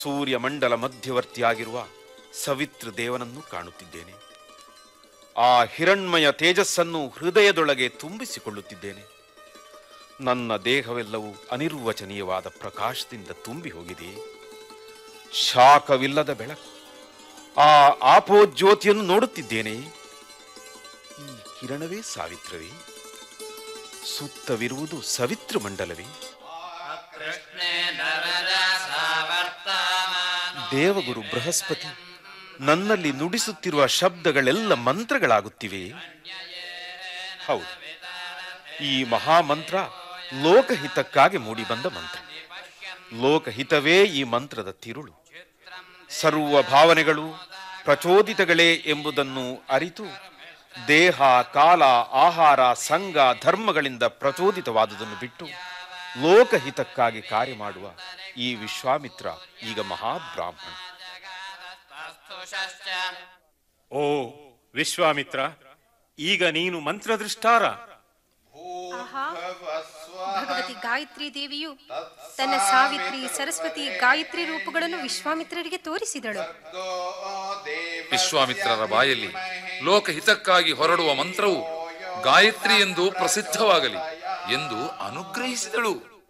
ಸೂರ್ಯಮಂಡಲ ಮಧ್ಯವರ್ತಿಯಾಗಿರುವ ಸವಿತ್ರ ದೇವನನ್ನು ಕಾಣುತ್ತಿದ್ದೇನೆ ಆ ಹಿರಣ್ಮಯ ತೇಜಸ್ಸನ್ನು ಹೃದಯದೊಳಗೆ ತುಂಬಿಸಿಕೊಳ್ಳುತ್ತಿದ್ದೇನೆ ನನ್ನ ದೇಹವೆಲ್ಲವೂ ಅನಿರ್ವಚನೀಯವಾದ ಪ್ರಕಾಶದಿಂದ ತುಂಬಿ ಹೋಗಿದೆ ಶಾಖವಿಲ್ಲದ ಬೆಳಕು ಆ ಆಪೋಜ್ಯೋತಿಯನ್ನು ನೋಡುತ್ತಿದ್ದೇನೆ ಈ ಕಿರಣವೇ ಸಾವಿತ್ರವೇ ಸುತ್ತವಿರುವುದು ಸವಿತ್ರ ಮಂಡಲವೇ ದೇವಗುರು ಬೃಹಸ್ಪತಿ ನನ್ನಲ್ಲಿ ನುಡಿಸುತ್ತಿರುವ ಶಬ್ದಗಳೆಲ್ಲ ಮಂತ್ರಗಳಾಗುತ್ತಿವೆ ಹೌದು ಈ ಮಹಾಮಂತ್ರ ಲೋಕಹಿತಕ್ಕಾಗಿ ಮೂಡಿಬಂದ ಮಂತ್ರ ಲೋಕಹಿತವೇ ಈ ಮಂತ್ರದ ತಿರುಳು ಸರ್ವ ಭಾವನೆಗಳು ಪ್ರಚೋದಿತಗಳೇ ಎಂಬುದನ್ನು ಅರಿತು ದೇಹ ಕಾಲ ಆಹಾರ ಸಂಘ ಧರ್ಮಗಳಿಂದ ಪ್ರಚೋದಿತವಾದುದನ್ನು ಬಿಟ್ಟು ಲೋಕಹಿತಕ್ಕಾಗಿ ಕಾರ್ಯ ಮಾಡುವ ಈ ವಿಶ್ವಾಮಿತ್ರ ಈಗ ಮಹಾಬ್ರಾಹ್ಮಣ ಓ ವಿಶ್ವಾಮಿತ್ರ ಈಗ ನೀನು ಮಂತ್ರದೃಷ್ಟಾರ ಆಹಾ ಭಗವತಿ ಗಾಯತ್ರಿ ದೇವಿಯು ತನ್ನ ಸಾವಿತ್ರಿ ಸರಸ್ವತಿ ಗಾಯತ್ರಿ ರೂಪಗಳನ್ನು ವಿಶ್ವಾಮಿತ್ರರಿಗೆ ತೋರಿಸಿದಳು ವಿಶ್ವಾಮಿತ್ರರ ಬಾಯಲ್ಲಿ ಲೋಕಹಿತಕ್ಕಾಗಿ ಹೊರಡುವ ಮಂತ್ರವು ಗಾಯತ್ರಿ ಎಂದು ಪ್ರಸಿದ್ಧವಾಗಲಿ ಎಂದು ಅನುಗ್ರಹಿಸಿದಳು